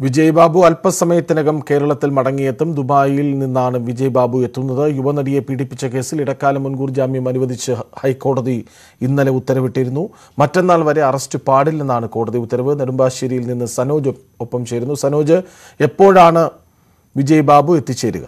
വിജയ് ബാബു അല്പസമയത്തിനകം കേരളത്തിൽ മടങ്ങിയെത്തും ദുബായിൽ നിന്നാണ് വിജയ് ബാബു എത്തുന്നത് യുവനടിയെ പീഡിപ്പിച്ച കേസിൽ ഇടക്കാല മുൻകൂർ ജാമ്യം അനുവദിച്ച് ഹൈക്കോടതി ഇന്നലെ ഉത്തരവിട്ടിരുന്നു മറ്റന്നാൾ വരെ അറസ്റ്റ് പാടില്ലെന്നാണ് കോടതി ഉത്തരവ് നെടുമ്പാശ്ശേരിയിൽ നിന്ന് സനോജ് ഒപ്പം ചേരുന്നു സനോജ് എപ്പോഴാണ് വിജയ് ബാബു എത്തിച്ചേരുക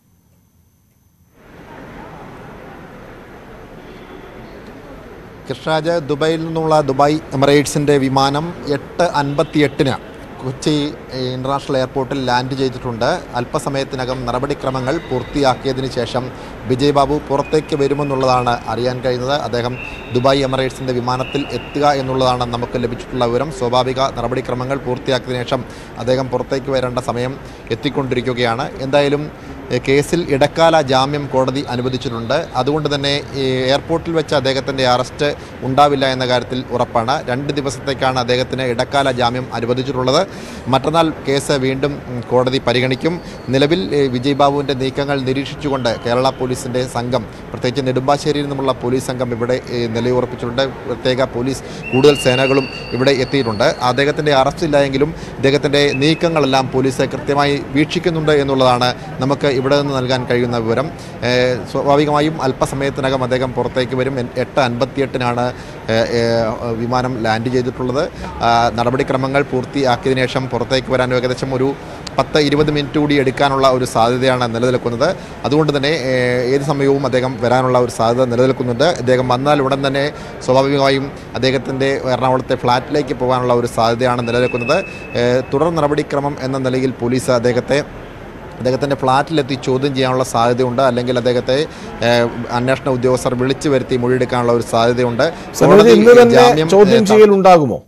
കൃഷ്ണരാജ് ദുബായിൽ നിന്നുള്ള ദുബായ് എമിറേറ്റ്സിൻ്റെ വിമാനം എട്ട് അൻപത്തിയെട്ടിന് കൊച്ചി ഇൻ്റർനാഷണൽ എയർപോർട്ടിൽ ലാൻഡ് ചെയ്തിട്ടുണ്ട് അല്പസമയത്തിനകം നടപടിക്രമങ്ങൾ പൂർത്തിയാക്കിയതിന് ശേഷം വിജയ് ബാബു പുറത്തേക്ക് വരുമെന്നുള്ളതാണ് അറിയാൻ കഴിയുന്നത് അദ്ദേഹം ദുബായ് എമിറേറ്റ്സിൻ്റെ വിമാനത്തിൽ എത്തുക എന്നുള്ളതാണ് നമുക്ക് ലഭിച്ചിട്ടുള്ള വിവരം സ്വാഭാവിക നടപടിക്രമങ്ങൾ പൂർത്തിയാക്കിയതിനു ശേഷം അദ്ദേഹം പുറത്തേക്ക് വരേണ്ട സമയം എത്തിക്കൊണ്ടിരിക്കുകയാണ് എന്തായാലും ഏഹ് കേസിൽ ഇടക്കാല ജാമ്യം കോടതി അനുവദിച്ചിട്ടുണ്ട് അതുകൊണ്ട് തന്നെ ഈ എയർപോർട്ടിൽ വെച്ച് അദ്ദേഹത്തിൻ്റെ അറസ്റ്റ് ഉണ്ടാവില്ല എന്ന കാര്യത്തിൽ ഉറപ്പാണ് രണ്ട് ദിവസത്തേക്കാണ് അദ്ദേഹത്തിന് ഇടക്കാല ജാമ്യം അനുവദിച്ചിട്ടുള്ളത് മറ്റന്നാൾ കേസ് വീണ്ടും ഉം, കോടതി പരിഗണിക്കും നിലവിൽ ഏഹ് വിജയ് ബാബുവിൻ്റെ നീക്കങ്ങൾ നിരീക്ഷിച്ചുകൊണ്ട് കേരള പോലീസിൻ്റെ സംഘം പ്രത്യേകിച്ച് നെടുമ്പാശ്ശേരിയിൽ നിന്നുമുള്ള പോലീസ് സംഘം ഇവിടെ ഏഹ്, നിലയുറപ്പിച്ചിട്ടുണ്ട് പ്രത്യേക പോലീസ് കൂടുതൽ സേനകളും ഇവിടെ എത്തിയിട്ടുണ്ട് അദ്ദേഹത്തിൻ്റെ അറസ്റ്റ് ഇല്ലായെങ്കിലും ഇദ്ദേഹത്തിൻ്റെ നീക്കങ്ങളെല്ലാം പോലീസ് കൃത്യമായി വീക്ഷിക്കുന്നുണ്ട് എന്നുള്ളതാണ് നമുക്ക് ഇവിടെ നിന്ന് നൽകാൻ കഴിയുന്ന വിവരം ഏഹ് സ്വാഭാവികമായും അല്പസമയത്തിനകം അദ്ദേഹം പുറത്തേക്ക് വരും എൻ- എട്ട് അൻപത്തിയെട്ടിനാണ് ഏഹ് ഏഹ് വിമാനം ലാൻഡ് ചെയ്തിട്ടുള്ളത് ആ, നടപടിക്രമങ്ങൾ പൂർത്തിയാക്കിയതിനു ശേഷം പുറത്തേക്ക് വരാൻ ഏകദേശം ഒരു പത്ത് ഇരുപത് മിനിറ്റ് കൂടി എടുക്കാനുള്ള ഒരു സാധ്യതയാണ് നിലനിൽക്കുന്നത് അതുകൊണ്ട് തന്നെ ഏഹ് ഏത് സമയവും അദ്ദേഹം വരാനുള്ള ഒരു സാധ്യത നിലനിൽക്കുന്നുണ്ട് അദ്ദേഹം വന്നാൽ ഉടൻ തന്നെ സ്വാഭാവികമായും അദ്ദേഹത്തിൻ്റെ എറണാകുളത്തെ ഫ്ലാറ്റിലേക്ക് പോകാനുള്ള ഒരു സാധ്യതയാണ് നിലനിൽക്കുന്നത് ഏഹ് തുടർ നടപടിക്രമം എന്ന നിലയിൽ പോലീസ് അദ്ദേഹത്തെ അദ്ദേഹത്തിൻ്റെ ഫ്ലാറ്റിലെത്തി ചോദ്യം ചെയ്യാനുള്ള സാധ്യതയുണ്ട് അല്ലെങ്കിൽ അദ്ദേഹത്തെ ഏഹ്, അന്വേഷണ ഉദ്യോഗസ്ഥർ വിളിച്ചു വരുത്തി മൊഴിയെടുക്കാനുള്ള ഒരു സാധ്യതയുണ്ട് സനോജ് കോടതി ഇന്ന് തന്നെ ജാമ്യം, ചോദ്യം ഏഹ്, ചെയ്യൽ ഉണ്ടാകുമോ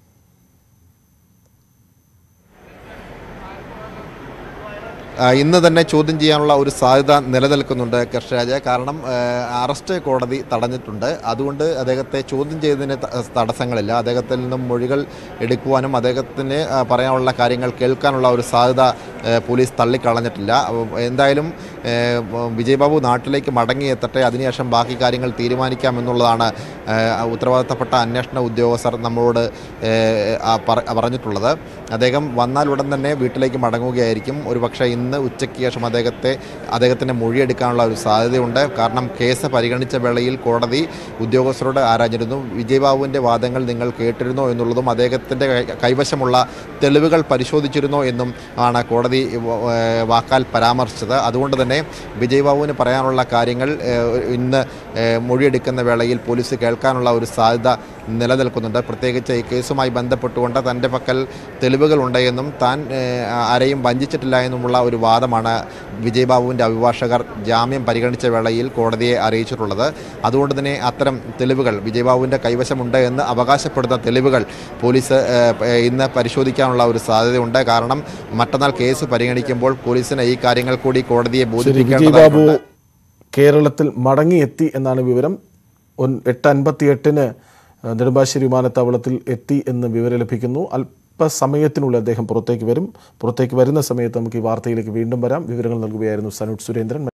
ആ, ഇന്ന് തന്നെ ചോദ്യം ചെയ്യാനുള്ള ഒരു സാധ്യത നിലനിൽക്കുന്നുണ്ട് കൃഷ്ണരാജ കാരണം ആ, അറസ്റ്റ് കോടതി തടഞ്ഞിട്ടുണ്ട് അതുകൊണ്ട് അദ്ദേഹത്തെ ചോദ്യം ചെയ്തതിന് ത- തടസ്സങ്ങളില്ല അദ്ദേഹത്തിൽ നിന്നും മൊഴികൾ എടുക്കുവാനും അദ്ദേഹത്തിന് ആ, പറയാനുള്ള കാര്യങ്ങൾ കേൾക്കാനുള്ള ഒരു സാധ്യത ആ, പോലീസ് തള്ളിക്കളഞ്ഞിട്ടില്ല അപ്പോൾ എന്തായാലും ആ, വിജയ് ബാബു നാട്ടിലേക്ക് മടങ്ങിയെത്തട്ടെ അതിനുശേഷം ബാക്കി കാര്യങ്ങൾ തീരുമാനിക്കാമെന്നുള്ളതാണ് ആ, ഉത്തരവാദിത്തപ്പെട്ട അന്വേഷണ ഉദ്യോഗസ്ഥർ നമ്മളോട് ഏ, ആ, പറ- പറഞ്ഞിട്ടുള്ളത് അദ്ദേഹം വന്നാൽ ഉടൻ തന്നെ വീട്ടിലേക്ക് മടങ്ങുകയായിരിക്കും ഒരുപക്ഷെ ഇന്ന് ഉച്ചയ്ക്ക് ശേഷം അദ്ദേഹത്തെ അദ്ദേഹത്തിൻ്റെ മൊഴിയെടുക്കാനുള്ള ഒരു സാധ്യതയുണ്ട് കാരണം കേസ് പരിഗണിച്ച വേളയിൽ കോടതി ഉദ്യോഗസ്ഥരോട് ആരാഞ്ഞിരുന്നു വിജയ് ബാബുവിൻ്റെ വാദങ്ങൾ നിങ്ങൾ കേട്ടിരുന്നോ എന്നുള്ളതും അദ്ദേഹത്തിൻ്റെ കൈ- കൈവശമുള്ള തെളിവുകൾ പരിശോധിച്ചിരുന്നോ എന്നും ആണ് കോടതി വ- ഏഹ് വാക്കാൽ പരാമർശിച്ചത് അതുകൊണ്ട് തന്നെ വിജയ് ബാബുവിന് പറയാനുള്ള കാര്യങ്ങൾ ഏഹ്, ഇന്ന് ഏഹ്, മൊഴിയെടുക്കുന്ന വേളയിൽ പോലീസ് കേൾക്കാനുള്ള ഒരു സാധ്യത നിലനിൽക്കുന്നുണ്ട് പ്രത്യേകിച്ച് ഈ കേസുമായി ബന്ധപ്പെട്ടുകൊണ്ട് തൻ്റെ പക്കൽ തെളിവുകളുണ്ട് എന്നും താൻ ഏഹ്, ആരെയും വഞ്ചിച്ചിട്ടില്ല എന്നുമുള്ള ഒരു വാദമാണ് വിജയ് ബാബുവിൻ്റെ അഭിഭാഷകർ ജാമ്യം പരിഗണിച്ച വേളയിൽ കോടതിയെ അറിയിച്ചിട്ടുള്ളത് അതുകൊണ്ട് തന്നെ അത്തരം തെളിവുകൾ വിജയ് ബാബുവിൻ്റെ കൈവശമുണ്ട് എന്ന് അവകാശപ്പെടുന്ന തെളിവുകൾ പോലീസ് ഏഹ്, ഏഹ്, ഇന്ന് പരിശോധിക്കാനുള്ള ഒരു സാധ്യതയുണ്ട് കാരണം മറ്റന്നാൾ കേസ് പരിഗണിക്കുമ്പോൾ പോലീസിന് ഈ കാര്യങ്ങൾ കൂടി കോടതിയെ ശരി വിജയ് ബാബു ബോധിപ്പിക്കേണ്ടതായിട്ടുണ്ട് കേരളത്തിൽ മടങ്ങിയെത്തി എന്നാണ് വിവരം ഒൻ- എട്ട് അൻപത്തി എട്ടിന് നെടുമ്പാശ്ശേരി വിമാനത്താവളത്തിൽ എത്തി എന്ന് വിവരം ലഭിക്കുന്നു അല്പസമയത്തിനുള്ളിൽ അദ്ദേഹം പുറത്തേക്ക് വരും പുറത്തേക്ക് വരുന്ന സമയത്ത് നമുക്ക് ഈ വാർത്തയിലേക്ക് വീണ്ടും വരാം വിവരങ്ങൾ നൽകുകയായിരുന്നു സനുട്ട് സുരേന്ദ്രൻ